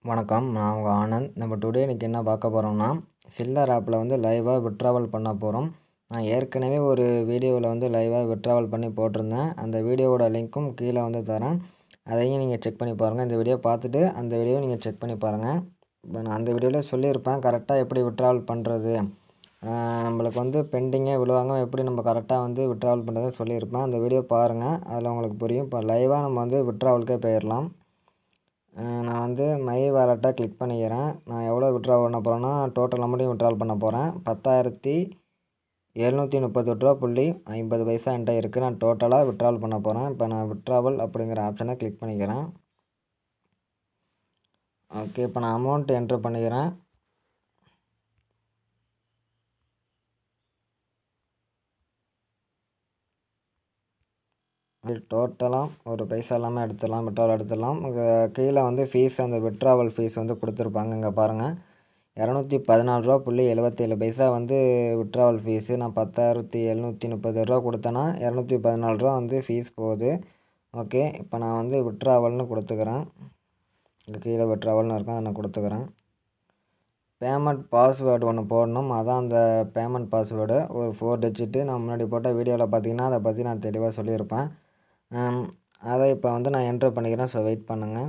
வணக்கம் நான் உங்கள் ஆனந்த் நம்ம டுடே இன்றைக்கி என்ன பார்க்க போகிறோம்னா சில்லர் ஆப்பில் வந்து லைவாக விட்ராவல் பண்ண போகிறோம் நான் ஏற்கனவே ஒரு வீடியோவில் வந்து லைவாக விட்ராவல் பண்ணி போட்டிருந்தேன் அந்த வீடியோவோட லிங்க்கும் கீழே வந்து தரேன் அதையும் நீங்கள் செக் பண்ணி பாருங்கள் இந்த வீடியோ பார்த்துட்டு அந்த வீடியோவை நீங்கள் செக் பண்ணி பாருங்கள் இப்போ நான் அந்த வீடியோவில் சொல்லியிருப்பேன் கரெக்டாக எப்படி விட்ராவல் பண்ணுறது நம்மளுக்கு வந்து பெண்டிங்கே விழுவாங்க எப்படி நம்ம கரெக்டாக வந்து விட்ராவல் பண்ணுறதுன்னு சொல்லியிருப்பேன் அந்த வீடியோ பாருங்கள் அதில் உங்களுக்கு புரியும் இப்போ லைவாக நம்ம வந்து விட்ராவலுக்கே போயிடலாம் நான் வந்து மை வேலெட்டை கிளிக் பண்ணிக்கிறேன் நான் எவ்வளோ விட்ரா பண்ண போகிறேன்னா டோட்டல் அமௌண்ட்டையும் விட்ராவல் பண்ண போகிறேன் பத்தாயிரத்தி எழுநூற்றி முப்பத்தெட்டு ரூபா புள்ளி ஐம்பது பைசா என்கிட்ட இருக்குது நான் டோட்டலாக விட்ராவல் பண்ண போகிறேன் இப்போ நான் விட்ராவல் அப்படிங்கிற ஆப்ஷனை கிளிக் பண்ணிக்கிறேன் ஓகே இப்போ நான் அமௌண்ட் என்ட்ரு பண்ணிக்கிறேன் இது டோட்டலாக ஒரு பைசா இல்லாமல் எடுத்துடலாம் விட்ராவல் எடுத்துடலாம் இங்கே கீழே வந்து ஃபீஸ் அந்த விட்ராவல் ஃபீஸ் வந்து கொடுத்துருப்பாங்க இங்கே பாருங்கள் இரநூத்தி பதினாலு ரூபா புள்ளி எழுபத்தேழு பைசா வந்து விட்ராவல் ஃபீஸு நான் பத்தாயிரத்தி எழுநூற்றி முப்பது ரூபா கொடுத்தேன்னா இரநூத்தி பதினாலு ரூபா வந்து ஃபீஸ் போகுது ஓகே இப்போ நான் வந்து விட்ராவல்னு கொடுத்துக்கிறேன் இங்கே கீழே விட்ராவல்னு இருக்கும் அதை நான் கொடுத்துக்கிறேன் பேமெண்ட் பாஸ்வேர்டு ஒன்று போடணும் அதான் அந்த பேமெண்ட் பாஸ்வேர்டு ஒரு ஃபோர் டிஜிட்டு நான் முன்னாடி போட்ட வீடியோவில் பார்த்தீங்கன்னா அதை பற்றி நான் தெளிவாக சொல்லியிருப்பேன் அதை இப்போ வந்து நான் என்ட்ரு பண்ணிக்கிறேன் ஸோ வெயிட் பண்ணுங்கள்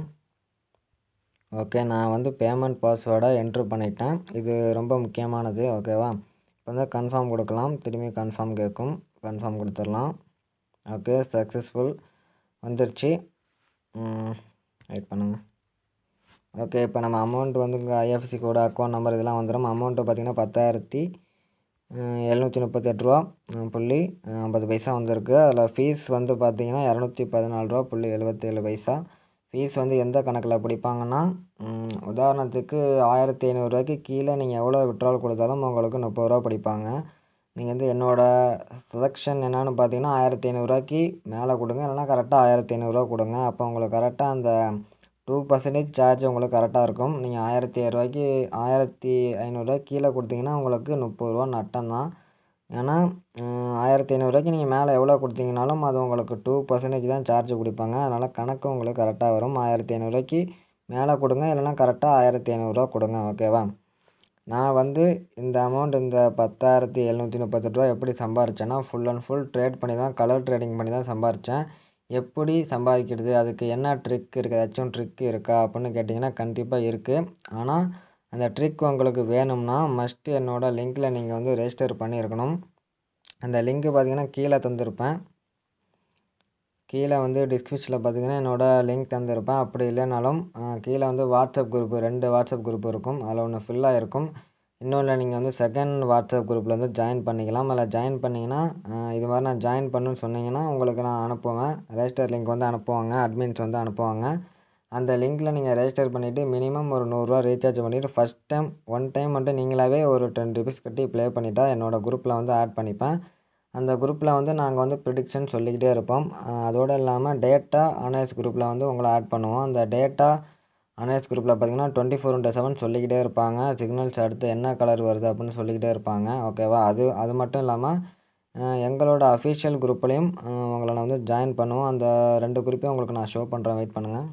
ஓகே நான் வந்து பேமெண்ட் பாஸ்வேர்டை என்ட்ரு பண்ணிட்டேன் இது ரொம்ப முக்கியமானது ஓகேவா இப்போ வந்து கன்ஃபார்ம் கொடுக்கலாம் திரும்பி கன்ஃபார்ம் கேட்கும் கன்ஃபார்ம் கொடுத்துடலாம் ஓகே சக்ஸஸ்ஃபுல் வந்துருச்சு வெயிட் பண்ணுங்கள் ஓகே இப்போ நம்ம அமௌண்ட் வந்து இங்கே ஐஎஃப்சி கோடு அக்கௌண்ட் நம்பர் இதெல்லாம் வந்துடும் அமௌண்ட்டு பார்த்திங்கன்னா பத்தாயிரத்தி எழுநூற்றி முப்பத்தெட்டு ரூபா புள்ளி ஐம்பது பைசா வந்திருக்கு அதில் ஃபீஸ் வந்து பார்த்திங்கன்னா இரநூத்தி பதினாலு ரூபா புள்ளி எழுபத்தேழு பைசா ஃபீஸ் வந்து எந்த கணக்கில் பிடிப்பாங்கன்னா உதாரணத்துக்கு ஆயிரத்தி ஐநூறுரூவாய்க்கு கீழே நீங்கள் எவ்வளோ விட்ரால் கொடுத்தாலும் உங்களுக்கு முப்பது ரூபா பிடிப்பாங்க நீங்கள் வந்து என்னோடய செலெக்ஷன் என்னென்னு பார்த்தீங்கன்னா ஆயிரத்தி ஐநூறுரூவாய்க்கு மேலே கொடுங்க இல்லைனா கரெக்டாக ஆயிரத்தி ஐநூறுரூவா கொடுங்க அப்போ உங்களுக்கு கரெக்டாக அந்த டூ பர்சன்டேஜ் சார்ஜ் உங்களுக்கு கரெக்டாக இருக்கும் நீங்கள் ஆயிரத்தி ஐநூறுரூவாய்க்கு ஆயிரத்தி ஐநூறுரூவாய்க்கு கீழே கொடுத்தீங்கன்னா உங்களுக்கு முப்பது ரூபா நட்டம் தான் ஏன்னா ஆயிரத்தி ஐநூறுரூவாய்க்கு நீங்கள் மேலே எவ்வளோ கொடுத்தீங்கனாலும் அது உங்களுக்கு டூ பர்சன்டேஜ் தான் சார்ஜ் பிடிப்பாங்க அதனால் கணக்கு உங்களுக்கு கரெக்டாக வரும் ஆயிரத்தி ஐநூறுரூவாய்க்கு மேலே கொடுங்க இல்லைனா கரெக்டாக ஆயிரத்தி ஐநூறுரூவா கொடுங்க ஓகேவா நான் வந்து இந்த அமௌண்ட் இந்த பத்தாயிரத்தி எழுநூற்றி முப்பத்தெட்டு ரூபா எப்படி சம்பாரித்தேன்னா ஃபுல் அண்ட் ஃபுல் ட்ரேட் பண்ணி தான் கலர் ட்ரேடிங் பண்ணி தான் சம்பாரித்தேன் எப்படி சம்பாதிக்கிறது அதுக்கு என்ன ட்ரிக் இருக்குது ஏதாச்சும் ட்ரிக் இருக்கா அப்படின்னு கேட்டிங்கன்னா கண்டிப்பாக இருக்குது ஆனால் அந்த ட்ரிக் உங்களுக்கு வேணும்னா மஸ்ட்டு என்னோடய லிங்க்கில் நீங்கள் வந்து ரெஜிஸ்டர் பண்ணியிருக்கணும் அந்த லிங்க்கு பார்த்தீங்கன்னா கீழே தந்திருப்பேன் கீழே வந்து டிஸ்கிரிப்ஷனில் பார்த்தீங்கன்னா என்னோடய லிங்க் தந்திருப்பேன் அப்படி இல்லைனாலும் கீழே வந்து வாட்ஸ்அப் குரூப் ரெண்டு வாட்ஸ்அப் குரூப் இருக்கும் அதில் ஒன்று ஃபில்லாக இருக்கும் இன்னொன்று நீங்கள் வந்து செகண்ட் வாட்ஸ்அப் குரூப்பில் வந்து ஜாயின் பண்ணிக்கலாம் அதில் ஜாயின் பண்ணிங்கன்னா இது மாதிரி நான் ஜாயின் பண்ணுன்னு சொன்னீங்கன்னா உங்களுக்கு நான் அனுப்புவேன் ரெஜிஸ்டர் லிங்க் வந்து அனுப்புவாங்க அட்மின்ஸ் வந்து அனுப்புவாங்க அந்த லிங்க்கில் நீங்கள் ரெஜிஸ்டர் பண்ணிவிட்டு மினிமம் ஒரு நூறுரூவா ரீசார்ஜ் பண்ணிவிட்டு ஃபஸ்ட் டைம் ஒன் டைம் மட்டும் நீங்களாகவே ஒரு டென் ருபீஸ் கட்டி ப்ளே பண்ணிட்டா என்னோடய குரூப்பில் வந்து ஆட் பண்ணிப்பேன் அந்த குரூப்பில் வந்து நாங்கள் வந்து ப்ரிடிக்ஷன் சொல்லிக்கிட்டே இருப்போம் அதோடு இல்லாமல் டேட்டா அனலைஸ் குரூப்பில் வந்து உங்களை ஆட் பண்ணுவோம் அந்த டேட்டா அனலைஸ் குரூப்பில் பார்த்தீங்கன்னா டுவெண்ட்டி ஃபோர் இன்ட்டு செவன் சொல்லிக்கிட்டே இருப்பாங்க சிக்னல்ஸ் அடுத்து என்ன கலர் வருது அப்படின்னு சொல்லிக்கிட்டே இருப்பாங்க ஓகேவா அது அது மட்டும் இல்லாமல் எங்களோட அஃபிஷியல் குரூப்லேயும் உங்களை நான் வந்து ஜாயின் பண்ணுவோம் அந்த ரெண்டு குரூப்பையும் உங்களுக்கு நான் ஷோ பண்ணுறேன் வெயிட் பண்ணுங்கள்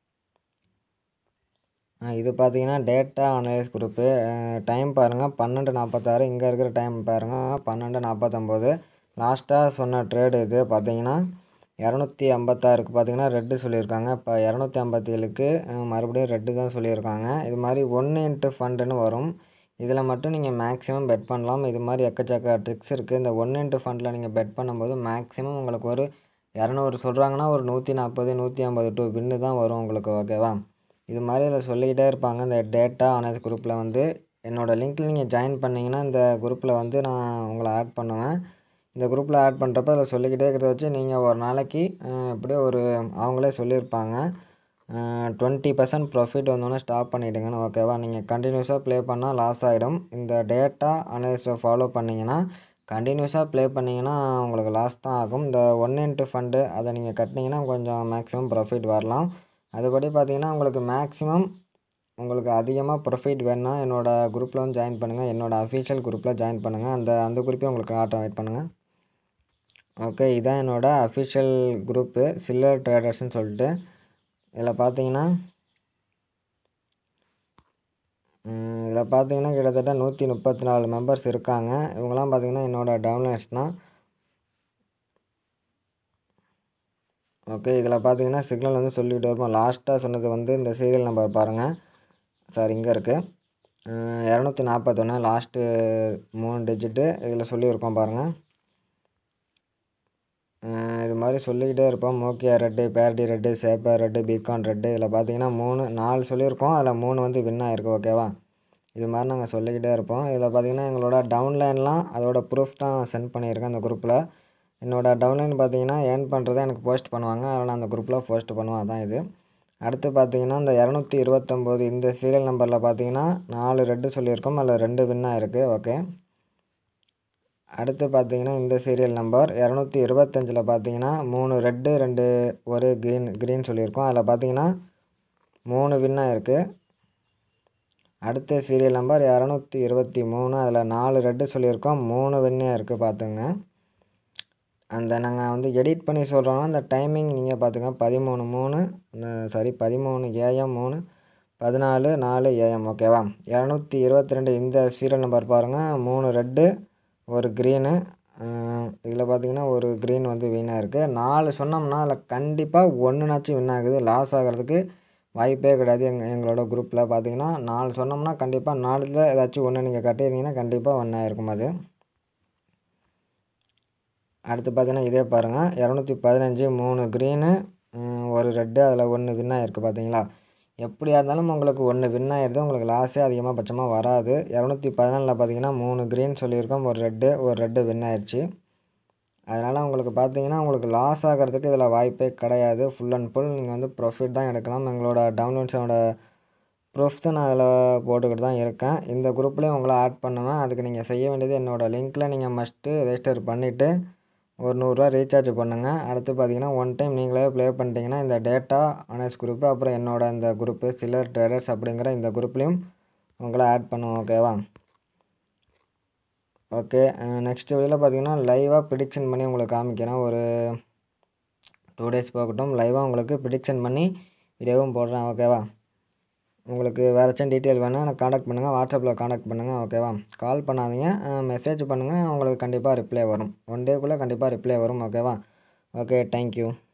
இது பார்த்தீங்கன்னா டேட்டா அனலைஸ் குரூப்பு டைம் பாருங்கள் பன்னெண்டு நாற்பத்தாறு இங்கே இருக்கிற டைம் பாருங்கள் பன்னெண்டு நாற்பத்தொம்போது லாஸ்ட்டாக சொன்ன ட்ரேடு இது பார்த்தீங்கன்னா இரநூத்தி ஐம்பத்தாறுக்கு பார்த்தீங்கன்னா ரெட்டு சொல்லியிருக்காங்க இப்போ இரநூத்தி ஐம்பத்தி ஏழுக்கு மறுபடியும் ரெட்டு தான் சொல்லியிருக்காங்க இது மாதிரி ஒன்று இன்ட்டு ஃபண்டுன்னு வரும் இதில் மட்டும் நீங்கள் மேக்ஸிமம் பெட் பண்ணலாம் இது மாதிரி எக்கச்சக்க ட்ரிக்ஸ் இருக்குது இந்த ஒன்று இன்ட்டு ஃபண்டில் நீங்கள் பெட் பண்ணும்போது மேக்ஸிமம் உங்களுக்கு ஒரு இரநூறு சொல்கிறாங்கன்னா ஒரு நூற்றி நாற்பது நூற்றி ஐம்பது டூ பின்னு தான் வரும் உங்களுக்கு ஓகேவா இது மாதிரி இதில் சொல்லிக்கிட்டே இருப்பாங்க இந்த டேட்டா அனலைஸ் குரூப்பில் வந்து என்னோடய லிங்க்கில் நீங்கள் ஜாயின் பண்ணிங்கன்னா இந்த குரூப்பில் வந்து நான் உங்களை ஆட் பண்ணுவேன் இந்த குரூப்பில் ஆட் பண்ணுறப்ப அதில் சொல்லிக்கிட்டே இருக்கிறத வச்சு நீங்கள் ஒரு நாளைக்கு எப்படியோ ஒரு அவங்களே சொல்லியிருப்பாங்க டுவெண்ட்டி பர்சன்ட் ப்ராஃபிட் வந்தோடனே ஸ்டாப் பண்ணிவிடுங்கன்னு ஓகேவா நீங்கள் கண்டினியூஸாக ப்ளே பண்ணால் லாஸ் ஆகிடும் இந்த டேட்டா அனலைஸை ஃபாலோ பண்ணிங்கன்னா கண்டினியூஸாக ப்ளே பண்ணிங்கன்னா உங்களுக்கு லாஸ் தான் ஆகும் இந்த ஒன் இன்ட்டு ஃபண்டு அதை நீங்கள் கட்டினீங்கன்னா கொஞ்சம் மேக்ஸிமம் ப்ராஃபிட் வரலாம் அதுபடி பார்த்தீங்கன்னா உங்களுக்கு மேக்ஸிமம் உங்களுக்கு அதிகமாக ப்ரொஃபிட் வேணுன்னா என்னோடய குரூப்பில் வந்து ஜாயின் பண்ணுங்கள் என்னோடய அஃபிஷியல் குரூப்பில் ஜாயின் பண்ணுங்கள் அந்த அந்த குரூப்பையும் உங்களுக்கு ஆட்டம் வெயிட் பண்ணுங்கள் ஓகே இதான் என்னோடய அஃபிஷியல் குரூப்பு சில்லர் ட்ரேடர்ஸ்னு சொல்லிட்டு இதில் பார்த்தீங்கன்னா இதில் பார்த்தீங்கன்னா கிட்டத்தட்ட நூற்றி முப்பத்தி நாலு மெம்பர்ஸ் இருக்காங்க இவங்கெல்லாம் பார்த்தீங்கன்னா என்னோடய டவுன்லைன்ஸ் தான் ஓகே இதில் பார்த்தீங்கன்னா சிக்னல் வந்து சொல்லிகிட்டு இருப்போம் லாஸ்ட்டாக சொன்னது வந்து இந்த சீரியல் நம்பர் பாருங்கள் சார் இங்கே இருக்குது இரநூத்தி நாற்பத்தொன்று லாஸ்ட்டு மூணு டிஜிட்டு இதில் சொல்லியிருக்கோம் பாருங்கள் இது மாதிரி சொல்லிக்கிட்டே இருப்போம் மோக்கியா ரெட்டு பேரடி ரெட்டு சேப்பர் ரெட்டு பிகான் ரெட்டு இதில் பார்த்தீங்கன்னா மூணு நாலு சொல்லியிருக்கோம் அதில் மூணு வந்து வின் ஆயிருக்கு ஓகேவா இது மாதிரி நாங்கள் சொல்லிக்கிட்டே இருப்போம் இதில் பார்த்தீங்கன்னா எங்களோட டவுன்லைன்லாம் அதோட ப்ரூஃப் தான் சென்ட் பண்ணியிருக்கேன் அந்த குரூப்பில் என்னோடய டவுன்லைன் பார்த்தீங்கன்னா ஏர்ன் பண்ணுறதை எனக்கு போஸ்ட் பண்ணுவாங்க அதனால் நான் அந்த குரூப்பில் போஸ்ட் பண்ணுவேன் அதான் இது அடுத்து பார்த்தீங்கன்னா இந்த இரநூத்தி இருபத்தொம்போது இந்த சீரியல் நம்பரில் பார்த்தீங்கன்னா நாலு ரெட்டு சொல்லியிருக்கோம் அதில் ரெண்டு வின்னாக இருக்குது ஓகே அடுத்து பார்த்தீங்கன்னா இந்த சீரியல் நம்பர் இரநூத்தி இருபத்தஞ்சில் பார்த்தீங்கன்னா மூணு ரெட்டு ரெண்டு ஒரு க்ரீன் க்ரீன் சொல்லியிருக்கோம் அதில் பார்த்தீங்கன்னா மூணு வின்னாக இருக்குது அடுத்த சீரியல் நம்பர் இரநூத்தி இருபத்தி மூணு அதில் நாலு ரெட்டு சொல்லியிருக்கோம் மூணு வின்னாக இருக்குது பார்த்துங்க அந்த நாங்கள் வந்து எடிட் பண்ணி சொல்கிறோன்னா அந்த டைமிங் நீங்கள் பார்த்துங்க பதிமூணு மூணு சாரி பதிமூணு ஏஎம் மூணு பதினாலு நாலு ஏஎம் ஓகேவா இரநூத்தி இருபத்தி ரெண்டு இந்த சீரியல் நம்பர் பாருங்கள் மூணு ரெட்டு ஒரு க்ரீனு இதில் பார்த்தீங்கன்னா ஒரு க்ரீன் வந்து வீணாக இருக்குது நாலு சொன்னோம்னா அதில் கண்டிப்பாக ஒன்றுனாச்சும் வின் ஆகுது லாஸ் ஆகிறதுக்கு வாய்ப்பே கிடையாது எங்கள் எங்களோட குரூப்பில் பார்த்தீங்கன்னா நாலு சொன்னோம்னா கண்டிப்பாக நாலுல ஏதாச்சும் ஒன்று நீங்கள் கட்டியிருந்தீங்கன்னா கண்டிப்பாக ஒன்றா இருக்கும் அது அடுத்து பார்த்தீங்கன்னா இதே பாருங்கள் இரநூத்தி பதினஞ்சு மூணு க்ரீனு ஒரு ரெட்டு அதில் ஒன்று வின் ஆகிருக்கு பார்த்தீங்களா எப்படியா இருந்தாலும் உங்களுக்கு ஒன்று வின் ஆகிடுது உங்களுக்கு லாஸே அதிகமாக பட்சமாக வராது இரநூத்தி பதினாலில் பார்த்தீங்கன்னா மூணு க்ரீன் சொல்லியிருக்கோம் ஒரு ரெட்டு ஒரு ரெட்டு வின் ஆயிடுச்சு அதனால் உங்களுக்கு பார்த்தீங்கன்னா உங்களுக்கு லாஸ் ஆகிறதுக்கு இதில் வாய்ப்பே கிடையாது ஃபுல் அண்ட் ஃபுல் நீங்கள் வந்து ப்ராஃபிட் தான் எடுக்கலாம் எங்களோட டவுன்லோட்ஸோட ப்ரூஃப் தான் நான் அதில் போட்டுக்கிட்டு தான் இருக்கேன் இந்த குரூப்லேயும் உங்களை ஆட் பண்ணுவேன் அதுக்கு நீங்கள் செய்ய வேண்டியது என்னோடய லிங்க்கில் நீங்கள் மஸ்ட்டு ரெஜிஸ்டர் பண்ணிவிட்டு ஒரு நூறுரூவா ரீசார்ஜ் பண்ணுங்கள் அடுத்து பார்த்தீங்கன்னா ஒன் டைம் நீங்களே ப்ளே பண்ணிட்டீங்கன்னா இந்த டேட்டா அனஸ் குரூப்பு அப்புறம் என்னோட இந்த குரூப்பு சில்லர் ட்ரேடர்ஸ் அப்படிங்கிற இந்த குரூப்லேயும் உங்களை ஆட் பண்ணுவோம் ஓகேவா ஓகே நெக்ஸ்ட் வீடியோவில் பார்த்தீங்கன்னா லைவாக ப்ரிடிக்ஷன் பண்ணி உங்களுக்கு காமிக்கிறேன் ஒரு டூ டேஸ் போகட்டும் லைவாக உங்களுக்கு ப்ரிடிக்ஷன் பண்ணி வீடியோவும் போடுறேன் ஓகேவா உங்களுக்கு வேறாச்சும் டீட்டெயில் வேணால் எனக்கு காண்டாக்ட் பண்ணுங்கள் வாட்ஸ்அப்பில் காண்டாக்ட் பண்ணுங்கள் ஓகேவா கால் பண்ணாதீங்க மெசேஜ் பண்ணுங்கள் உங்களுக்கு கண்டிப்பாக ரிப்ளை வரும் ஒன் டேக்குள்ளே கண்டிப்பாக ரிப்ளை வரும் ஓகேவா ஓகே தேங்க்யூ